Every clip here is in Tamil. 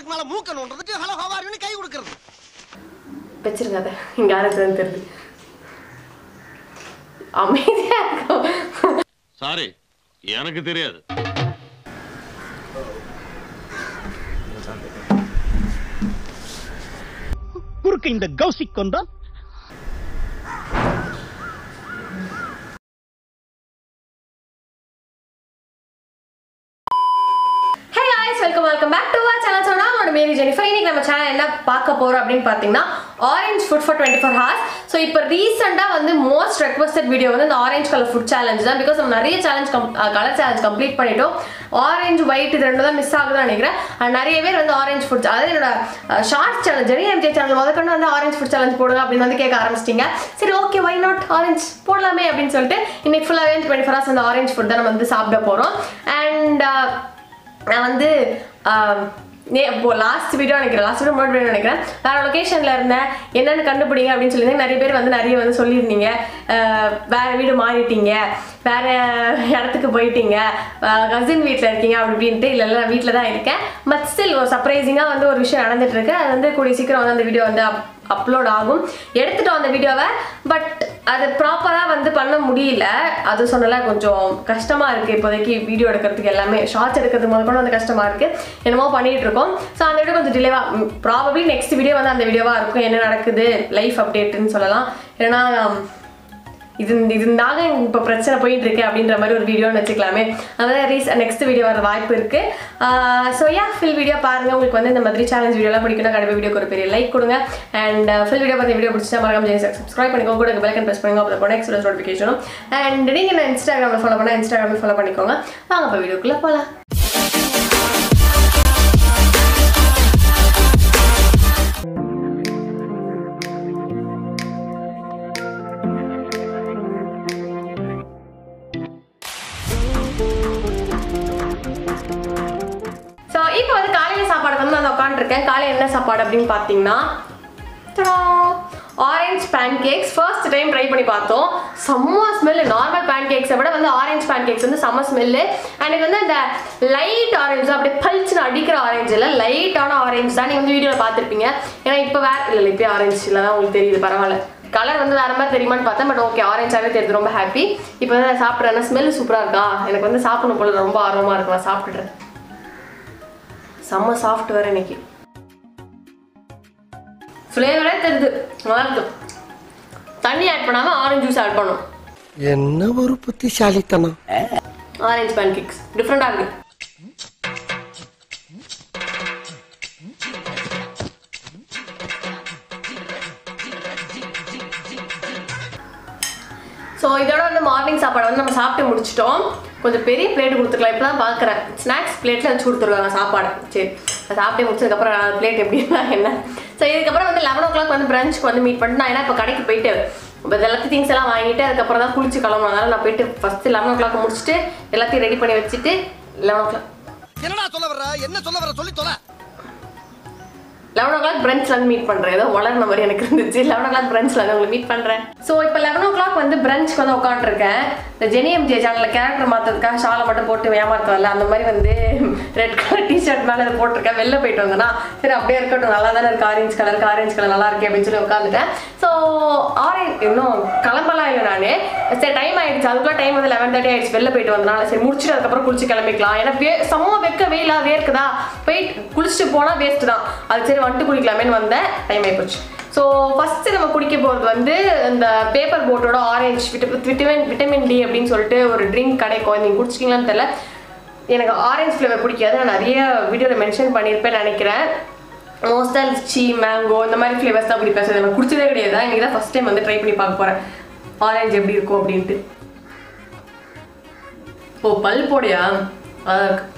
அதுக்கு மேல மூக்க நோண்டுறதுக்கு ஹலோ ஹவாரின்னு கை கொடுக்கறது வச்சிருங்க அதை இங்கே யாருக்கு தெரியுது அமைதியா இருக்கும் சாரி எனக்கு தெரியாது குறுக்க இந்த கௌசிக் வந்தா hey guys welcome welcome back to our channel சொன்னா உங்களோட மேரி ஜெனிஃபர் இன்னைக்கு நம்ம சேனல் என்ன பார்க்க போறோம் அப்படின்னு பார்த்தீங்கன்னா orange food for twenty four hours so இப்போ ரீசெண்டாக வந்து மோஸ்ட் ரெக்வஸ்டட் வீடியோ வந்து இந்த ஆரஞ்ச் கலர் ஃபுட் சேலஞ்ச் தான் பிகாஸ் நம்ம நிறைய சேலஞ்ச் கலர் சேலஞ்ச் கம்ப்ளீட் பண்ணிட்டோம் ஆரஞ்சு ஒயிட் இது ரெண்டு தான் மிஸ் ஆகுதுன்னு நினைக்கிறேன் And நிறைய பேர் வந்து ஆரஞ்ச் ஃபுட் அதாவது என்னோட short channel Jeni MJ channel முதற்கொண்டு வந்து ஆரஞ்ச் ஃபுட் சேலஞ்ச் போடுங்க அப்படின்னு வந்து கேட்க ஆரம்பிச்சிட்டிங்க சரி ஓகே வை நாட் ஆரஞ்ச் போடலாமே அப்படின்னு சொல்லிட்டு இன்னைக்கு ஃபுல்லாகவே டுவெண்ட்டி ஃபோர் ஹவர்ஸ் அந்த ஆரஞ்ச் ஃபுட் தான் நம்ம வந்து சாப்பிட போகிறோம் அண்ட் நான் வந்து ஆம், நே இப்போ லாஸ்ட் வீடியோ நினைக்கிறேன் லாஸ்ட் வீடியோ முன்னாடி video நினைக்கிறேன் வேற லொக்கேஷனில் இருந்தேன் என்னென்னு கண்டுபிடிங்க அப்படின்னு சொல்லி நிறைய பேர் வந்து நிறைய வந்து சொல்லியிருந்தீங்க அஹ், வேற வீடு மாறிட்டீங்க வேற இடத்துக்கு போயிட்டீங்க கசின் வீட்டில் இருக்கீங்க அப்படி இப்படின்ட்டு இல்லை இல்லை நான் வீட்டில் தான் இருக்கேன் பட் ஸ்டில் ஒரு சர்ப்ரைசிங்காக வந்து ஒரு விஷயம் நடந்துட்டு இருக்கு அது வந்து கூடிய சீக்கிரம் வந்து அந்த வீடியோ வந்து அப்லோட் ஆகும் எடுத்துட்டோம் அந்த வீடியோவை பட் அது ப்ராப்பராக வந்து பண்ண முடியல அது சொன்னல கொஞ்சம் கஷ்டமாக இருக்குது இப்போதைக்கு வீடியோ எடுக்கிறதுக்கு எல்லாமே ஷார்ட்ஸ் எடுக்கிறதுக்கு முதல் கூட வந்து கஷ்டமாக இருக்குது என்னமோ பண்ணிட்டு இருக்கோம் ஸோ அந்த வீடியோ கொஞ்சம் டிலேவாக ப்ராபப்ளி நெக்ஸ்ட் வீடியோ வந்து அந்த வீடியோவாக இருக்கும் என்ன நடக்குது லைஃப் அப்டேட்டுன்னு சொல்லலாம் ஏன்னா இது இருந்தாங்க இப்போ பிரச்சனை போயிட்டு இருக்கு அப்படின்ற மாதிரி ஒரு வீடியோன்னு வச்சுக்கலாமே அதாவது ரீஸ் நெக்ஸ்ட் வீடியோ வர வாய்ப்பு இருக்கு ஸோ யா ஃபில் வீடியோ பாருங்க உங்களுக்கு வந்து இந்த மாதிரி சேலஞ்ச் வீடியோலாம் பிடிக்கணும் கண்டிப்பாக வீடியோக்கு ஒரு பெரிய லைக் கொடுங்க அண்ட் ஃபில் வீடியோ பார்த்து வீடியோ பிடிச்சா மறக்காம ஜெய் சப்ஸ்கிரைப் பண்ணிக்கோங்க கூட பெல் ப்ரெஸ் பண்ணுங்க அப்புறம் நெக்ஸ்ட் நோட்டிஃபிகேஷனும் அண்ட் நீங்கள் என்ன இன்ஸ்டாகிராமில் ஃபாலோ பண்ணால் இன்ஸ்டாகிராமில் ஃபாலோ பண்ணிக்கோங்க வாங்க இப்போ வீடியோக்குள்ளே போகலாம் ஸோ இப்போ வந்து காலையில் சாப்பாடு வந்து நான் உட்காந்துருக்கேன் காலையில் என்ன சாப்பாடு அப்படின்னு பார்த்தீங்கன்னா orange pancakes first time try பண்ணி பார்த்தோம் செம்ம ஸ்மெல்லு நார்மல் பேன்கேக்ஸை விட வந்து ஆரஞ்ச் பேன்கேக்ஸ் வந்து செம்ம ஸ்மெல்லு எனக்கு வந்து அந்த லைட் ஆரஞ்சு அப்படியே பளிச்சுன்னு அடிக்கிற ஆரஞ்சு இல்லை லைட்டான ஆரஞ்சு தான் நீங்கள் வந்து வீடியோவில் பார்த்துருப்பீங்க ஏன்னா இப்போ வேற இல்லை இல்லை இப்போ ஆரஞ்சு இல்லை தான் உங்களுக்கு தெரியுது பரவாயில்ல கலர் வந்து வேற மாதிரி தெரியுமான்னு பார்த்தேன் பட் ஓகே ஆரஞ்சாகவே தெரியுது ரொம்ப ஹாப்பி இப்போ வந்து நான் சாப்பிட்றேன் ஸ்மெல் சூப்பராக இருக்கா எனக்கு வந்து சாப்பிடணும் போல ரொம்ப ஆர்வமாக இருக்கு நான் சாப்பிட்டுடுறேன் செம்ம சாஃப்ட் வேற இன்னைக்கு ஃப்ளேவரே தெரியுது நல்லா இருக்கு தண்ணி ஆட் பண்ணாம ஆரஞ்சு ஜூஸ் ஆட் பண்ணும் என்ன ஒரு புத்திசாலித்தனம் ஆரஞ்சு பேன்கேக்ஸ் டிஃப்ரெண்டாக இருக்கு ஸோ இதோட வந்து மார்னிங் சாப்பாடு வந்து நம்ம சாப்பிட்டு முடிச்சிட்டோம் கொஞ்சம் பெரிய பிளேட் கொடுத்துக்கலாம் இப்போ தான் பார்க்குறேன் ஸ்நாக்ஸ் பிளேட்டில் வச்சு கொடுத்துருக்காங்க சாப்பாடு சரி அது சாப்பிட்டு முடிச்சதுக்கப்புறம் பிளேட் எப்படின்னா என்ன ஸோ இதுக்கப்புறம் வந்து லெவன் ஓ கிளாக் வந்து பிரஞ்சுக்கு வந்து மீட் பண்ணிட்டு நான் ஏன்னா இப்போ கடைக்கு போயிட்டு இப்போ எல்லாத்தையும் திங்ஸ் எல்லாம் வாங்கிட்டு அதுக்கப்புறம் தான் குளிச்சு கிளம்பணும் அதனால நான் போயிட்டு ஃபஸ்ட்டு லெவன் ஓ கிளாக் முடிச்சுட்டு எல்லாத்தையும் ரெடி பண்ணி வச்சுட்டு லெவன் ஓ கிளாக் என்னடா சொல்ல வர்ற என்ன சொல்ல வர்ற சொல்லி தொலை லெவன் ஓ கிளாக் பிரஞ்சில் வந்து மீட் பண்ணுறேன் ஏதோ வளர்ன மாதிரி எனக்கு இருந்துச்சு லெவன் ஓ கிளாக் பிரஞ்சில் வந்து உங்களை மீட் பண்ணுறேன் ஸோ இப்போ லெவன் ஓ கிளாக் வந்து பிரஞ்சுக்கு வந்து உட்காந்துருக்கேன் இந்த ஜெனி எம்ஜே சேனலில் கேரக்டர் மாற்றுறதுக்காக ஷாலை மட்டும் போட்டு ஏமாற்றுவல அந்த மாதிரி வந்து ரெட் கலர் டிஷர்ட் மேலே அதை போட்டிருக்கேன் வெளில போயிட்டு வந்தேன்னா சரி அப்படியே இருக்கட்டும் நல்லா தானே இருக்கு ஆரஞ்சு கலருக்கு ஆரஞ்சு கலர் நல்லா இருக்கே அப்படின்னு சொல்லி உட்காந்துட்டேன் ஸோ ஆரஞ்சு இன்னும் கிளம்பலாம் இல்லை நான் சரி டைம் ஆயிடுச்சு அதுக்குள்ள டைம் வந்து லெவன் தேர்ட்டி ஆயிடுச்சு வெளில போயிட்டு வந்தனால சரி முடிச்சுட்டு அதுக்கப்புறம் குளிச்சு கிளம்பிக்கலாம் ஏன்னா வே செம்ம வெக்க வெயிலா வேர்க்குதா போயிட்டு குளிச்சுட்டு போனால் வேஸ்ட் தான் அது சரி வந்துட்டு குளிக்கலாமேன்னு வந்தேன் டைம் ஆயிப்போச்சு ஸோ ஃபஸ்ட்டு நம்ம குடிக்க போகிறது வந்து இந்த பேப்பர் போட்டோட ஆரஞ்சு விட்டமின் விட்டமின் டி அப்படின்னு சொல்லிட்டு ஒரு ட்ரிங்க் கிடைக்கும் நீங்கள் குடிச்சிங்களான்னு தெரியல எனக்கு ஆரஞ்சு ஃப்ளேவர் பிடிக்காது நான் நிறைய வீடியோவில் மென்ஷன் பண்ணியிருப்பேன் நினைக்கிறேன் மோஸ்ட்டாக லிச்சி மேங்கோ இந்த மாதிரி ஃப்ளேவர்ஸ் தான் பிடிப்பேன் ஸோ இதை நான் குடிச்சதே கிடையாது இன்றைக்கி தான் ஃபஸ்ட் டைம் வந்து ட்ரை பண்ணி பார்க்க போகிறேன் ஆரஞ்சு எப்படி இருக்கும் அப்படின்ட்டு ஓ பல் போடையா அதான் இருக்கு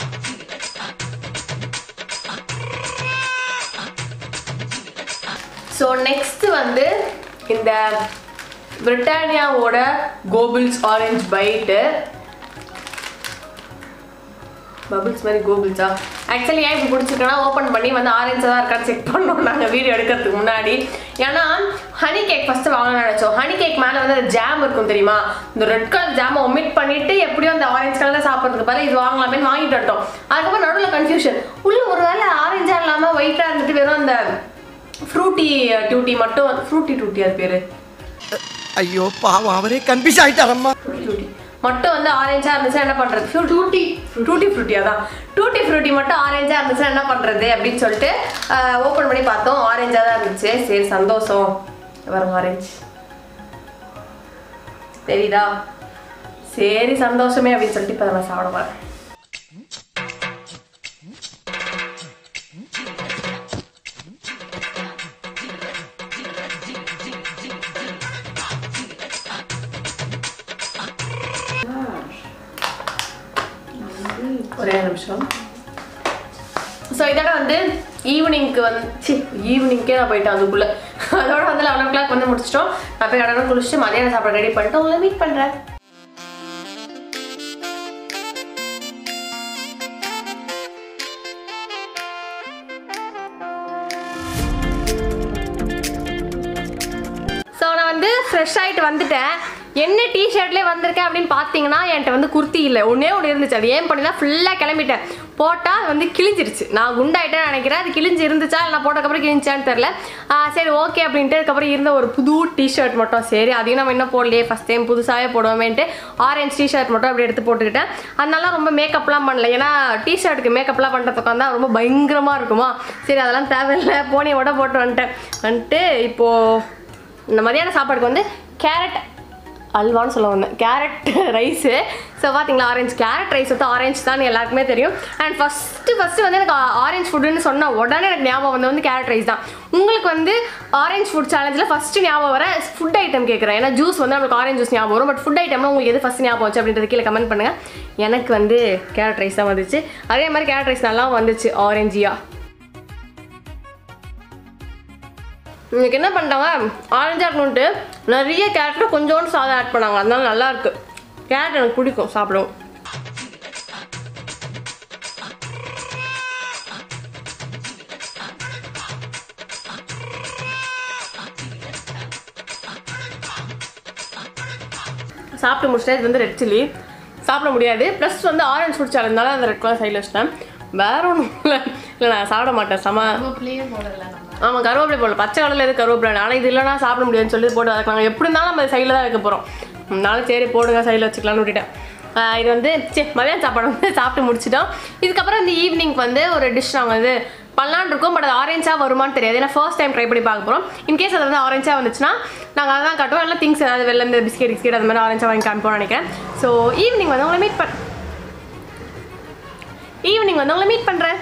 ஸோ நெக்ஸ்ட் வந்து இந்த பிரிட்டானியாவோட கோபிள்ஸ் ஆரஞ்ச் பைட்டு பபிள்ஸ் மாதிரி கோபிள்ஸா ஆக்சுவலி ஏன் இப்படி பிடிச்சிருக்கேன்னா ஓப்பன் பண்ணி வந்து ஆரஞ்சு தான் இருக்கான்னு செக் பண்ணோம் நாங்கள் வீடியோ எடுக்கிறதுக்கு முன்னாடி ஏன்னா ஹனி கேக் ஃபஸ்ட்டு வாங்கணும்னு நினச்சோம் ஹனி கேக் மேலே வந்து அந்த ஜாம் இருக்கும் தெரியுமா இந்த ரெட் கலர் ஜாமை ஒமிட் பண்ணிட்டு எப்படியும் அந்த ஆரஞ்சு கலரில் சாப்பிட்றதுக்கு பதில் இது வாங்கலாமே வாங்கிட்டு வந்துட்டோம் அதுக்கப்புறம் நடுவில் கன்ஃபியூஷன் உள்ள ஒரு வேளை ஆரஞ்சா இல்லை ஒயிட்டாக இருந்துட்டு வெறும் அந்த ஃப்ரூட்டி டியூட்டி மட்டும் ஃப்ரூட்டி டியூட்டி அது பேர் ஐயோ பாவம் அவரே கன்ஃபியூஸ் ஆயிட்டாரம்மா டூட்டி ஃப்ரூட்டி மட்டும் வந்து ஆரஞ்சா இருந்துச்சுன்னா என்ன பண்றது டூட்டி டூட்டி ஃப்ரூட்டி அதான் டூட்டி ஃப்ரூட்டி மட்டும் ஆரஞ்சா இருந்துச்சுன்னா என்ன பண்றது அப்படின்னு சொல்லிட்டு ஓப்பன் பண்ணி பார்த்தோம் ஆரஞ்சா தான் இருந்துச்சு சரி சந்தோஷம் வரும் ஆரஞ்சு தெரியுதா சரி சந்தோஷமே அப்படின்னு சொல்லிட்டு இப்போ நான் சாப்பிட போறேன் ஒரே நிமிஷம் ஸோ இதோட வந்து ஈவினிங்க்கு வந்து சி ஈவினிங்க்கே நான் போயிட்டேன் அதுக்குள்ளே அதோட வந்து லெவன் ஓ கிளாக் வந்து முடிச்சிட்டோம் நான் போய் கடனை குளிச்சுட்டு மதியானம் சாப்பாடு ரெடி பண்ணிட்டு உங்களை மீட் பண்ணுறேன் ஸோ நான் வந்து ஃப்ரெஷ் ஆகிட்டு வந்துட்டேன் என்ன டிஷர்ட்லேயே வந்திருக்கேன் அப்படின்னு பார்த்தீங்கன்னா என்கிட்ட வந்து குர்த்தி இல்லை ஒன்றே ஒன்று இருந்துச்சு அது ஏன் பண்ணி தான் ஃபுல்லாக கிளம்பிட்டேன் போட்டால் அது வந்து கிழிஞ்சிருச்சு நான் குண்டாயிட்டேன்னு நினைக்கிறேன் அது கிழிஞ்சு இருந்துச்சா இல்லை நான் போட்டதுக்கப்புறம் கிழிஞ்சான்னு தெரில ஆ, சரி ஓகே அப்படின்ட்டு அதுக்கப்புறம் இருந்த ஒரு புது டிஷர்ட் மட்டும் சரி அதையும் நம்ம என்ன போடலையே ஃபஸ்ட் டைம் புதுசாகவே போடுவோமேன்ட்டு ஆரஞ்சு டிஷர்ட் மட்டும் அப்படி எடுத்து போட்டுக்கிட்டேன் அதனால ரொம்ப மேக்கப்லாம் பண்ணல ஏன்னா டிஷர்ட்டுக்கு மேக்கப்லாம் பண்ணுறதுக்கு வந்தால் ரொம்ப பயங்கரமாக இருக்குமா சரி அதெல்லாம் தேவையில்லை போனியோட போட்டு வந்துட்டேன் வந்துட்டு இப்போது இந்த மதியான சாப்பாடுக்கு வந்து கேரட் அல்வான்னு சொல்ல வந்தேன் கேரட் ரைஸு ஸோ பார்த்தீங்களா ஆரஞ்சு கேரட் ரைஸ் வந்து ஆரஞ்சு தான் எல்லாருக்குமே தெரியும் அண்ட் ஃபஸ்ட்டு ஃபஸ்ட்டு வந்து எனக்கு ஆரஞ்சு ஃபுட்டுன்னு சொன்ன உடனே எனக்கு ஞாபகம் வந்து வந்து கேரட் ரைஸ் தான் உங்களுக்கு வந்து ஆரஞ்சு ஃபுட் சேலஞ்சில் ஃபஸ்ட்டு ஞாபகம் வர ஃபுட் ஐட்டம் கேட்குறேன் ஏன்னா ஜூஸ் வந்து நம்மளுக்கு ஆரஞ்சு ஜூஸ் ஞாபகம் வரும் பட் ஃபுட் ஐட்டம்னா உங்களுக்கு எது ஃபஸ்ட் ஞாபகம் வச்சு அப்படின்றது கீழே கமெண்ட் பண்ணுங்கள் எனக்கு வந்து கேரட் ரைஸ் தான் வந்துச்சு அதே மாதிரி கேரட் ரைஸ் நல்லா வந்துச்சு ஆரஞ்சியா இன்னைக்கு என்ன பண்ணிட்டாங்க ஆரஞ்சா இருக்கணுன்ட்டு நிறைய கேரட்டில் கொஞ்சோண்டு சாதம் ஆட் பண்ணாங்க அதனால நல்லா இருக்கு கேரட் எனக்கு பிடிக்கும் சாப்பிடவும் சாப்பிட்டு முடிச்சிட்டேன் இது வந்து ரெட் சில்லி சாப்பிட முடியாது ப்ளஸ் வந்து ஆரஞ்சு ஃபுட் சேலஞ்சால அந்த ரெட் கலர் சைடில் வச்சிட்டேன் வேற ஒன்றும் இல்லை இல்லை நான் சாப்பிட மாட்டேன் செம ஆமாம் கருவேப்பிலை போடல பச்சை கடலில் எது கருவேப்பிலை ஆனால் இது இல்லைனா சாப்பிட முடியாதுன்னு சொல்லி போட்டு வதக்கலாம் எப்படி இருந்தாலும் நம்ம சைடில் தான் வைக்க போகிறோம் அதனால சரி போடுங்க சைடில் வச்சுக்கலாம்னு விட்டுட்டேன் ஆஹ் இது வந்து சரி மதியானம் சாப்பாடு வந்து சாப்பிட்டு முடிச்சிட்டோம் இதுக்கப்புறம் இந்த ஈவினிங் வந்து ஒரு டிஷ் நாங்கள் வந்து பண்ணலான்னு இருக்கோம் பட் அது ஆரஞ்சாக வருமான்னு தெரியாது ஏன்னா ஃபர்ஸ்ட் டைம் ட்ரை பண்ணி பார்க்க போகிறோம் இன்கேஸ் அது வந்து ஆரஞ்சாக வந்துச்சுன்னா நாங்கள் அதான் காட்டுவோம் எல்லாம் திங்ஸ் ஏதாவது வெளில இந்த பிஸ்கெட் பிஸ்கெட் அது மாதிரி ஆரஞ்சாக வாங்கி காமிப்போம்னு நினைக்கிறேன் ஸோ ஈவினிங் வந்து உங்களை மீட் பண் ஈவினிங் வந்து உங்களை மீட் பண்ணுறேன்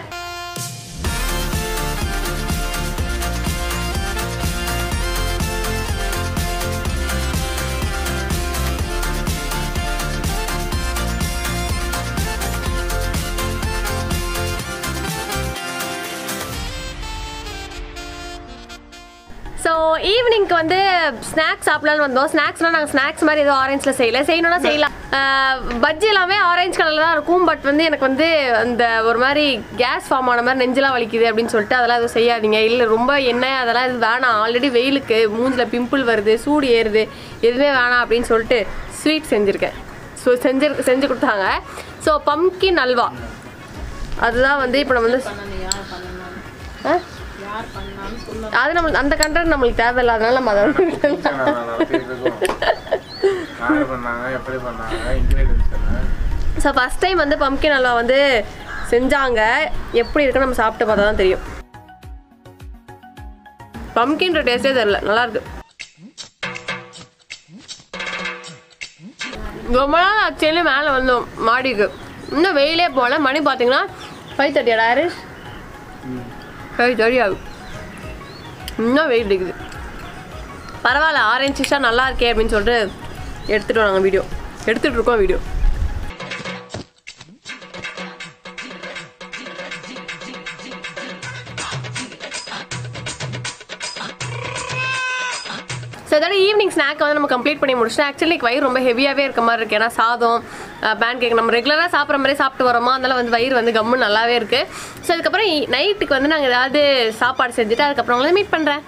ஸோ ஈவினிங்க்கு வந்து ஸ்நாக்ஸ் சாப்பிடலான்னு வந்தோம் ஸ்நாக்ஸ்னால் நாங்கள் ஸ்நாக்ஸ் மாதிரி எதுவும் ஆரஞ்சில் செய்யல செய்யணும்னா செய்யலாம் ஆஹ் பஜ்ஜி எல்லாமே ஆரஞ்சு கலரில் தான் இருக்கும் பட் வந்து எனக்கு வந்து அந்த ஒரு மாதிரி கேஸ் ஃபார்ம் ஆன மாதிரி நெஞ்செல்லாம் வலிக்குது அப்படின்னு சொல்லிட்டு அதெல்லாம் எதுவும் செய்யாதீங்க இல்லை ரொம்ப எண்ணெய் அதெல்லாம் இது வேணாம் ஆல்ரெடி வெயிலுக்கு மூஞ்சில் பிம்பிள் வருது சூடு ஏறுது எதுவுமே வேணாம் அப்படின்னு சொல்லிட்டு ஸ்வீட் செஞ்சுருக்கேன் ஸோ செஞ்சு செஞ்சு கொடுத்தாங்க ஸோ பம்கின் அல்வா அதுதான் வந்து இப்போ நம்ம வந்து ஆ அது நம்ம அந்த கண்டென்ட் நம்மளுக்கு தேவையில்ல அதனால நம்ம அதை யார் பண்ணாங்க எப்படி பண்ணாங்க இன்கிரீடியன்ஸ் என்ன ஸோ ஃபஸ்ட் டைம் வந்து பம்கின் அல்வா வந்து செஞ்சாங்க எப்படி இருக்குன்னு நம்ம சாப்பிட்டு பார்த்தா தான் தெரியும் பம்கின்ற டேஸ்டே தெரில நல்லா இருக்கு ரொம்ப நாள் ஆக்சுவலி மேலே வந்தோம் மாடிக்கு இன்னும் வெயிலே போகல மணி பார்த்தீங்கன்னா ஃபைவ் தேர்ட்டியா டேரிஸ் ஃபைவ் தேர்ட்டி ஆகும் இன்னும் வெயில் அடிக்குது பரவாயில்ல ஆரஞ்சு ஃபிஷ்ஷாக நல்லா இருக்கே அப்படின்னு சொல்லிட்டு எடுத்துகிட்டு நாங்கள் வீடியோ எடுத்துகிட்டு இருக்கோம் வீடியோ ஸோ இதோட ஈவினிங் ஸ்நாக் வந்து நம்ம கம்ப்ளீட் பண்ணி முடிச்சிட்டோம் ஆக்சுவலி வயிறு ரொம்ப ஹெவியாகவே இருக்க மாதிரி இருக்குது ஏன்னா சாதம் பேன் கேக் நம்ம ரெகுலராக சாப்பிட்ற மாதிரி சாப்பிட்டு வரோமா அதனால வந்து வயிறு வந்து கம்மு நல்லாவே இருக்குது ஸோ அதுக்கப்புறம் நைட்டுக்கு வந்து நாங்கள் ஏதாவது சாப்பாடு செஞ்சுட்டு அதுக்கப்புறம் உங்களை மீட் பண்ணுறேன்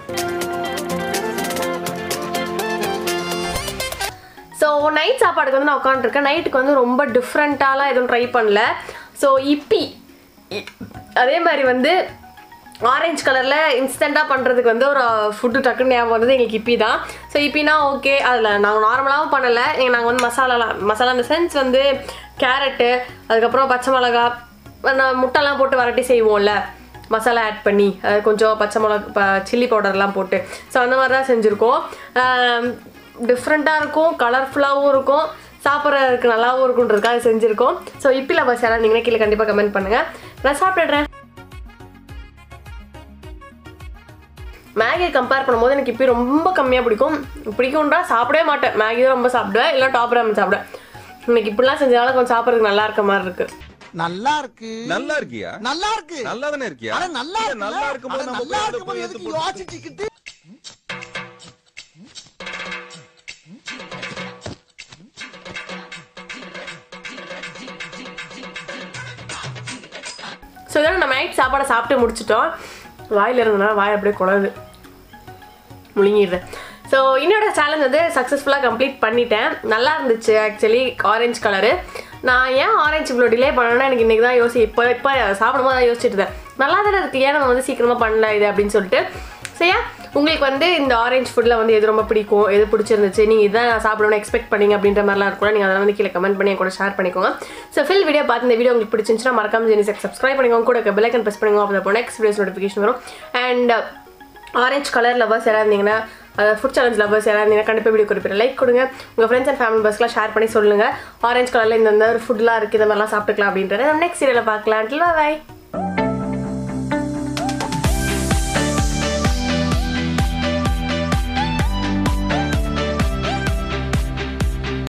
ஸோ நைட் சாப்பாடுக்கு வந்து நான் உட்காந்துருக்கேன் நைட்டுக்கு வந்து ரொம்ப டிஃப்ரெண்ட்டாலாம் எதுவும் ட்ரை பண்ணல ஸோ இப்பி இ- அதே மாதிரி வந்து ஆரஞ்சு கலரில் இன்ஸ்டண்ட்டாக பண்ணுறதுக்கு வந்து ஒரு ஃபுட்டு டக்குன்னு ஞாபகம் வந்தது எங்களுக்கு இப்பி தான் ஸோ இப்பினா ஓகே அதில் நாங்கள் நார்மலாகவும் பண்ணலை எங்கள் நாங்கள் வந்து மசாலாலாம் மசாலா இந்த சென்ஸ் வந்து கேரட்டு அதுக்கப்புறம் பச்சை மிளகா நான் முட்டைலாம் போட்டு வரட்டி செய்வோம்ல மசாலா ஆட் பண்ணி அது கொஞ்சம் பச்சை மிளகா ப சில்லி பவுடர்லாம் போட்டு ஸோ அந்த மாதிரி தான் செஞ்சுருக்கோம் டிஃப்ரெண்ட்டாக இருக்கும் கலர்ஃபுல்லாகவும் இருக்கும் சாப்பிட்றதுக்கு நல்லாவும் இருக்குன்றதுக்காக செஞ்சுருக்கோம் ஸோ இப்பில் பஸ் யாராவது நீங்கன்னா கீழே கண்டிப்பாக கமெண்ட் பண்ணுங்கள் நான் சாப்பிட்டுடுறேன் மேகி கம்பேர் பண்ணும்போது எனக்கு இப்போ ரொம்ப கம்மியாக பிடிக்கும் பிடிக்கும்டா சாப்பிடவே மாட்டேன் மேகி தான் ரொம்ப சாப்பிடுவேன் இல்லை டாப் ராமன் சாப்பிடுவேன் இன்னைக்கு இப்படிலாம் செஞ்சதால கொஞ்சம் சாப்பிட்றதுக்கு நல்லா இருக்க மாதிரி இருக்கு நல்லா இருக்கு நல்லா இருக்கியா நல்லா இருக்கு நல்லா தானே இருக்கியா அட நல்லா இருக்கு நல்லா இருக்கும்போது நம்ம நல்லா போய் அதை இருக்கும்போது போய் எதுக்கு எடுத்து போட்டு- யோசிச்சுக்கிட்டு ஸோ இதோட நம்ம நைட் சாப்பாடை சாப்பிட்டு முடிச்சிட்டோம் வாயில் இருந்தனால வாய் அப்படியே குழது முழுங்கிடுறேன் ஸோ என்னோட சேலஞ்ச் வந்து சக்ஸஸ்ஃபுல்லாக கம்ப்ளீட் பண்ணிட்டேன் நல்லா இருந்துச்சு ஆக்சுவலி ஆரஞ்சு கலரு நான் ஏன் ஆரஞ்சு இவ்வளோ டிலே பண்ணேன்னா எனக்கு இன்றைக்கி தான் யோசி இப்போ இப்போ சாப்பிடும்போது தான் யோசிச்சுட்டு இருந்தேன் நல்லா தானே இருக்குது ஏன் நம்ம வந்து சீக்கிரமாக பண்ணல இது அப்படின்னு சொல்லிட்டு ஸோ ஏன் உங்களுக்கு வந்து இந்த ஆரஞ்சு ஃபுட்டில் வந்து எது ரொம்ப பிடிக்கும் எது பிடிச்சிருந்துச்சு நீங்கள் இதான் நான் சாப்பிடணும்னு எக்ஸ்பெக்ட் பண்ணீங்க அப்படின்ற மாதிரிலாம் இருக்கும் நீங்கள் அதை வந்து கீழே கமெண்ட் பண்ணி என் கூட ஷேர் பண்ணிக்கோங்க ஸோ ஃபில் வீடியோ பார்த்து இந்த வீடியோ உங்களுக்கு பிடிச்சிருந்துச்சுன்னா மறக்காம ஜெனிசெக் சப்ஸ்கிரைப் பண்ணிக்கோங்க கூட பெல்லைக்கன் ப்ரெஸ் பண்ணிக்கோங்க அப்போ நெக்ஸ்ட் வீடியோஸ் நோட்டிஃபிகேஷன் வரும் அண்ட் ஆரஞ்சு கலர் லவர்ஸ் யாராவது இருந்தீங்கன்னா ஃபுட் சேலஞ்ச் லவர்ஸ் யாராவது இருந்தீங்கன்னா கண்டிப்பாக வீடியோ குறிப்பிட்ட லைக் கொடுங்க உங்கள் ஃப்ரெண்ட்ஸ் அண்ட் ஃபேமிலி பஸ்லாம் ஷேர் பண்ணி சொல்லுங்கள் ஆரஞ்சு கலரில் இந்த ஃபுட்லாம் இருக்குது இந்த மாதிரிலாம் சாப்பிட்டுக்கலாம் அப்படின்றத நெக்ஸ்ட் வீடியோவில் பார்க்கலாம் பாய்